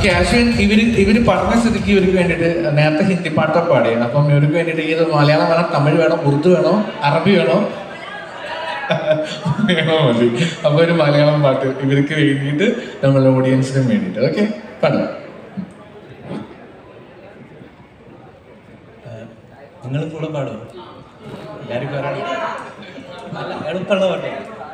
Okay Ashwin ഇവര് ഇവര് പറഞ്ഞ സ്ഥിതിക്ക് ഇവർക്ക് വേണ്ടിയിട്ട് നേരത്തെ ഹിന്ദി പാട്ടൊക്കെ പാടി അപ്പം ഇവർക്ക് വേണ്ടിയിട്ട് ഏത് മലയാളം വേണം തമിഴ് വേണം ഉറുദു വേണോ അറബി വേണോ വേണോ മതി അപ്പൊ ഒരു മലയാളം പാട്ട് ഇവർക്ക് വേണ്ടിയിട്ട് നമ്മളുടെ ഓഡിയൻസിനും വേണ്ടിയിട്ട് ഓക്കെ പാടാം നിങ്ങൾ കൂടെ പാടുമോ എല്ലാവരും പറയണം അല്ല എളുപ്പമുള്ള പാട്ടോ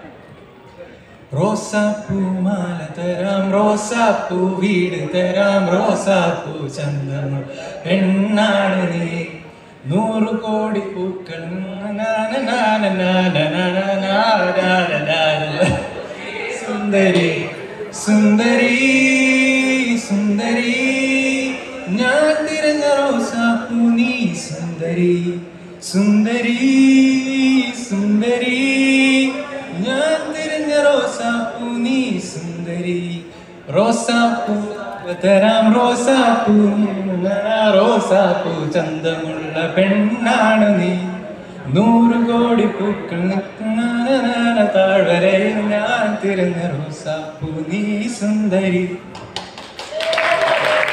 റോസാപ്പൂ മാല തരാം റോസാപ്പൂ വീട് തരാം റോസാപ്പൂ ചന്തം പെണ്ണാണ് നീ നൂറ് കോടി പൂക്കൾ നാന നാന നാന നാന നാന നാന നാന. സുന്ദരി സുന്ദരി സുന്ദരി ഞാൻ തിരഞ്ഞ റോസാപ്പൂ നീ സുന്ദരി സുന്ദരി സുന്ദരി ഞാൻ തിരഞ്ഞ റോസാപ്പൂ നീ സുന്ദരി റോസാപ്പൂ തരാം റോസാപ്പൂ റോസാപ്പൂ ചന്തമുള്ള പെണ്ണാണ് നീ നൂറ് കോടി പൂക്കൾ നിൽക്കുന്ന താഴ്വരയിൽ ഞാൻ തിരഞ്ഞ റോസാപ്പൂ നീ സുന്ദരി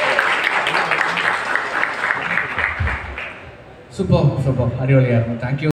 സൂപ്പർ സൂപ്പർ അടിപൊളിയായിരുന്നു താങ്ക് യു